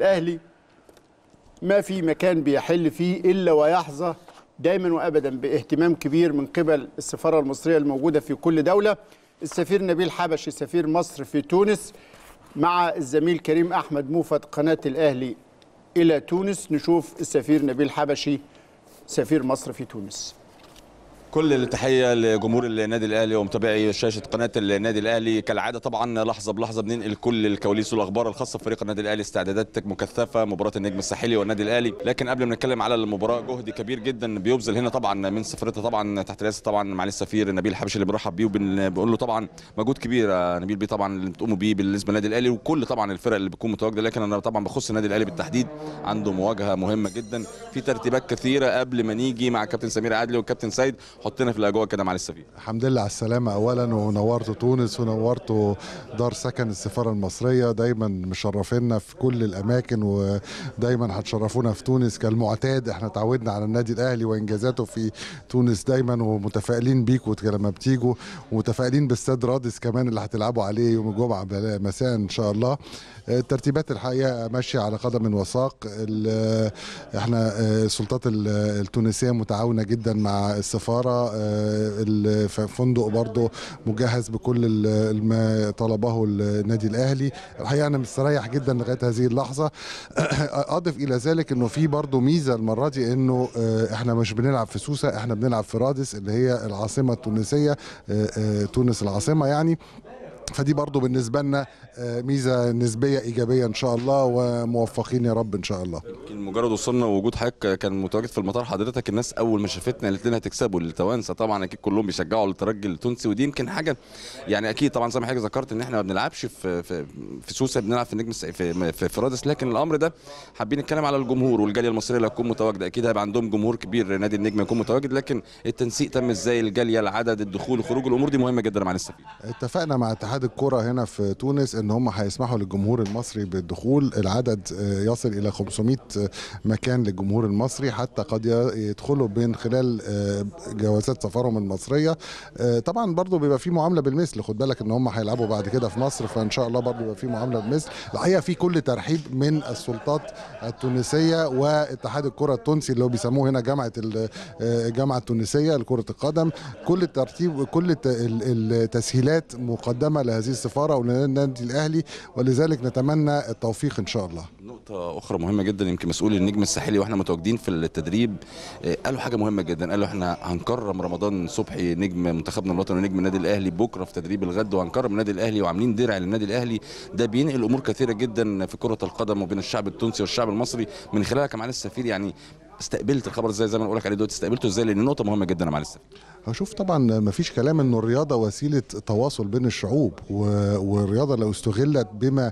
الاهلي ما في مكان بيحل فيه الا ويحظى دائما وابدا باهتمام كبير من قبل السفاره المصريه الموجوده في كل دوله السفير نبيل حبشي سفير مصر في تونس مع الزميل كريم احمد موفد قناه الاهلي الى تونس نشوف السفير نبيل حبشي سفير مصر في تونس كل التحيه لجمهور النادي الاهلي ومتابعي شاشه قناه النادي الاهلي كالعاده طبعا لحظه بلحظه بننقل كل الكواليس والاخبار الخاصه بفريق النادي الاهلي استعدادات مكثفه مباراه النجم الساحلي والنادي الاهلي لكن قبل ما نتكلم على المباراه جهد كبير جدا بيبذل هنا طبعا من سفرته طبعا تحت رئاسه طبعا معالي السفير نبيل حبشي اللي بنرحب بيه وبنقول له طبعا مجهود كبير يا نبيل بيه طبعا اللي بتقوموا بيه بالنسبه للنادي الاهلي وكل طبعا الفرق اللي بتكون متواجده لكن انا طبعا بخص النادي الاهلي بالتحديد عنده مواجهه مهمه جدا في ترتيبات كثيره قبل ما نيجي مع كابتن سمير عادلي والكابتن سيد حطنا في الاجواء كده مع السفير الحمد لله على السلامة أولا ونورتوا تونس ونورتوا دار سكن السفارة المصرية دايما مشرفينا في كل الأماكن ودايما هتشرفونا في تونس كالمعتاد احنا تعودنا على النادي الأهلي وإنجازاته في تونس دايما ومتفائلين بيكوا لما بتيجوا ومتفائلين باستاد رادس كمان اللي هتلعبوا عليه يوم الجمعة مساء إن شاء الله الترتيبات الحقيقة ماشية على قدم وساق احنا السلطات التونسية متعاونة جدا مع السفارة الفندق برضه مجهز بكل ما طلبه النادي الاهلي الحقيقه انا مستريح جدا لغايه هذه اللحظه اضف الى ذلك انه في برضه ميزه المره دي انه احنا مش بنلعب في سوسه احنا بنلعب في رادس اللي هي العاصمه التونسيه تونس العاصمه يعني فدي برضو بالنسبه لنا ميزه نسبيه ايجابيه ان شاء الله وموفقين يا رب ان شاء الله يمكن مجرد وصلنا وجود حضرتك كان متواجد في المطار حضرتك الناس اول ما شافتنا قالت لنا هتكسبوا التوانسه طبعا اكيد كلهم بيشجعوا الترجي التونسي ودي يمكن حاجه يعني اكيد طبعا زي ما حضرتك ذكرت ان احنا ما بنلعبش في في, في سوسه بنلعب في النجم في في, في رادس لكن الامر ده حابين نتكلم على الجمهور والجاليه المصريه اللي هتكون متواجده اكيد هيبقى عندهم جمهور كبير نادي النجم يكون متواجد لكن التنسيق تم ازاي الجاليه العدد الدخول الخروج الامور دي مهمه جدا مع السفير اتفقنا مع اتحاد الكره هنا في تونس ان هم هيسمحوا للجمهور المصري بالدخول العدد يصل الى 500 مكان للجمهور المصري حتى قد يدخلوا من خلال جوازات سفرهم المصريه طبعا برضو بيبقى في معامله بالمثل خد بالك ان هم هيلعبوا بعد كده في مصر فان شاء الله برضو يبقى في معامله بالمثل الحقيقه في كل ترحيب من السلطات التونسيه واتحاد الكره التونسي اللي هو بيسموه هنا جامعه الجامعه التونسيه لكره القدم كل الترتيب كل التسهيلات مقدمه لهذه السفاره وللنادي الاهلي ولذلك نتمنى التوفيق ان شاء الله نقطة أخرى مهمة جدا يمكن مسؤول النجم الساحلي واحنا متواجدين في التدريب قالوا حاجة مهمة جدا قالوا احنا هنكرم رمضان صبحي نجم منتخبنا الوطني ونجم النادي الأهلي بكرة في تدريب الغد وهنكرم النادي الأهلي وعاملين درع للنادي الأهلي ده بينقل أمور كثيرة جدا في كرة القدم وبين الشعب التونسي والشعب المصري من خلالها كمعالي السفير يعني استقبلت الخبر ازاي زي ما بقول لك عليه دلوقتي استقبلته ازاي لان نقطه مهمه جدا يا معالي السفير هشوف طبعا ما فيش كلام انه الرياضه وسيله تواصل بين الشعوب والرياضه لو استغلت بما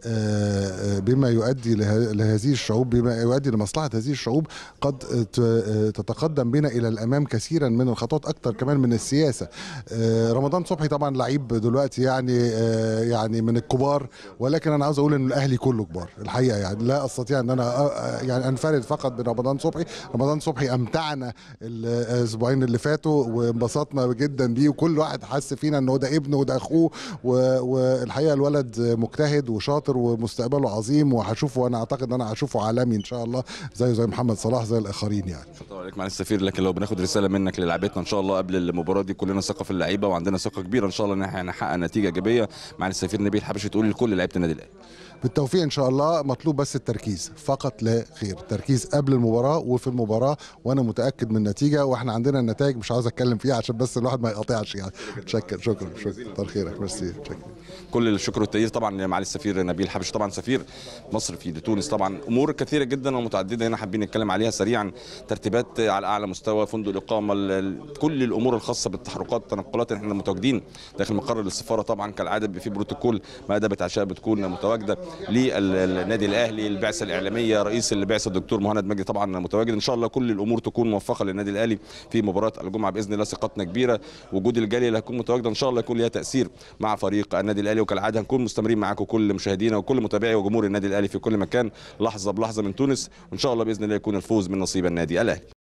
بما يؤدي لهذه الشعوب بما يؤدي لمصلحه هذه الشعوب قد تتقدم بنا الى الامام كثيرا من الخطوات اكثر كمان من السياسه رمضان صبحي طبعا لعيب دلوقتي يعني يعني من الكبار ولكن انا عاوز اقول ان الاهلي كله كبار الحقيقه يعني لا استطيع ان انا يعني انفرد فقط برمضان صبحي رمضان صبحي امتعنا الاسبوعين اللي فاتوا وانبسطنا جدا بيه وكل واحد حس فينا ان هو ده ابنه وده اخوه والحقيقه الولد مجتهد وشاطر ومستقبله عظيم وهشوفه وانا اعتقد ان انا هشوفه عالمي ان شاء الله زيه زي محمد صلاح زي الاخرين يعني شكرا عليك مع السفير لكن لو بناخد رساله منك للاعبتنا ان شاء الله قبل المباراه دي كلنا ثقه في اللعيبه وعندنا ثقه كبيره ان شاء الله ان احنا نحقق نتيجه ايجابيه مع السفير نبيل حبشي تقول لكل لعيبه النادي الاهلي بالتوفيق ان شاء الله مطلوب بس التركيز فقط لا خير التركيز قبل المباراه وفي المباراه وانا متاكد من النتيجه واحنا عندنا النتائج مش عاوز اتكلم فيها عشان بس الواحد ما يقاطعش يعني شكرا شكرا شكرا كتر خيرك ميرسي شكرا كل الشكر والتقدير طبعا لمعالي السفير نبيل حبش طبعا سفير مصر في تونس طبعا امور كثيره جدا ومتعدده هنا حابين نتكلم عليها سريعا ترتيبات على اعلى مستوى فندق الاقامه كل الامور الخاصه بالتحركات التنقلات احنا متواجدين داخل مقر السفاره طبعا كالعاده في بروتوكول مائده عشاء بتكون متواجده للنادي الاهلي البعثه الاعلاميه رئيس البعثه الدكتور مهند مجدي طبعا متواجد ان شاء الله كل الامور تكون موفقه للنادي الاهلي في مباراه الجمعه باذن الله ثقتنا كبيره وجود الجاليه اللي هتكون متواجده ان شاء الله يكون ليها تاثير مع فريق النادي الاهلي وكالعاده هنكون مستمرين معاكم كل مشاهدينا وكل متابعي وجمهور النادي الاهلي في كل مكان لحظه بلحظه من تونس وان شاء الله باذن الله يكون الفوز من نصيب النادي الاهلي